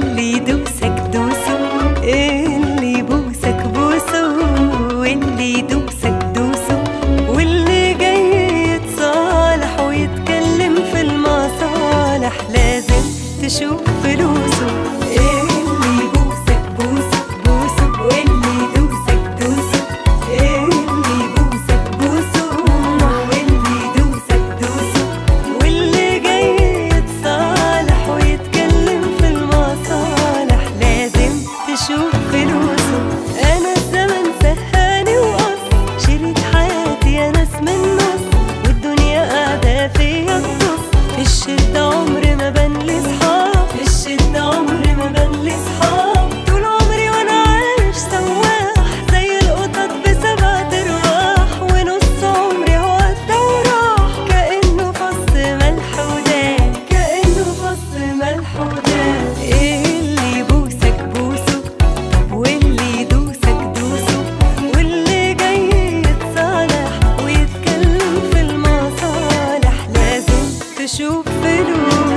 اللي يدوسك دوسه اللي يبوسك بوسه واللي يدوسك دوسه واللي جاي يتصالح ويتكلم في المصالح لازم تشوف فلوسه اللي يبوسك بوسه بوسه واللي يدوسك دوسه اللي يبوسك بوسه واللي يدوسك دوسه واللي جاي يتصالح ويتكلم في المصالح لازم تشوف فلوسه انا الزمن سهاني وقص شريك حياتي يا ناس من نص والدنيا قاعدة فيا تبص في الشدة عمري ما بنلي صحاب في الشدة عمري ما بنلي صحاب طول عمري وانا عايش سواح زي القطط بسبع ارواح ونص عمري هو الدوراح كأنه فص ملح ودان كأنه فص ملح ودان اللي يبوسك بوسه واللي يدوسك دوسه واللي جاي يتصالح ويتكلم في المصالح لازم تشوف فلوسه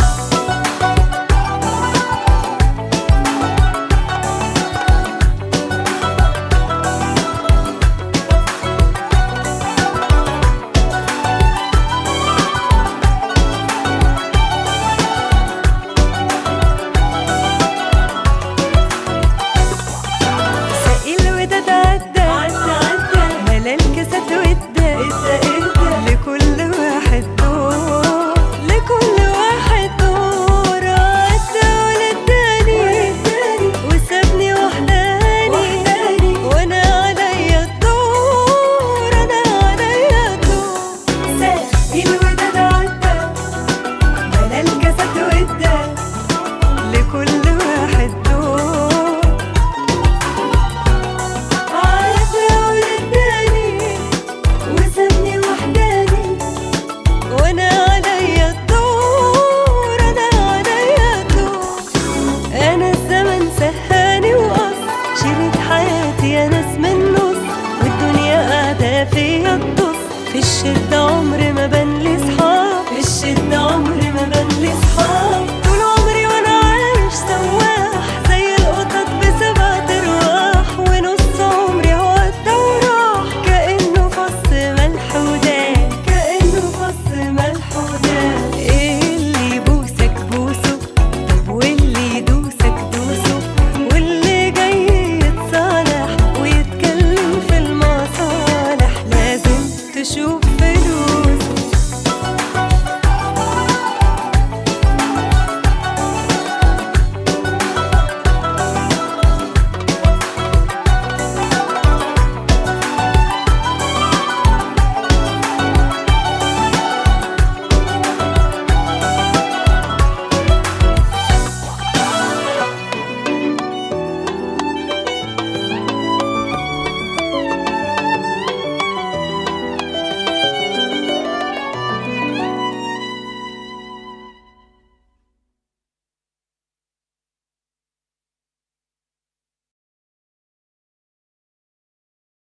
ساقي الوداد عدى عدى عدى ملا الكاسات وادى ادى ادى لكل واحد دور لكل واحد دور عدى وللتاني وسابني وحداني وانا عليا الدور انا عليا الدور ساقي الوداد عدى ملا الكاسات وادى لكل واحد دور عرفت ولداني وسابني وحداني وانا عليا الدور انا عليا الدور انا الزمن سهاني وقص شريك حياتي يا ناس من نص والدنيا قاعدة فيا تبص في الشدة عمري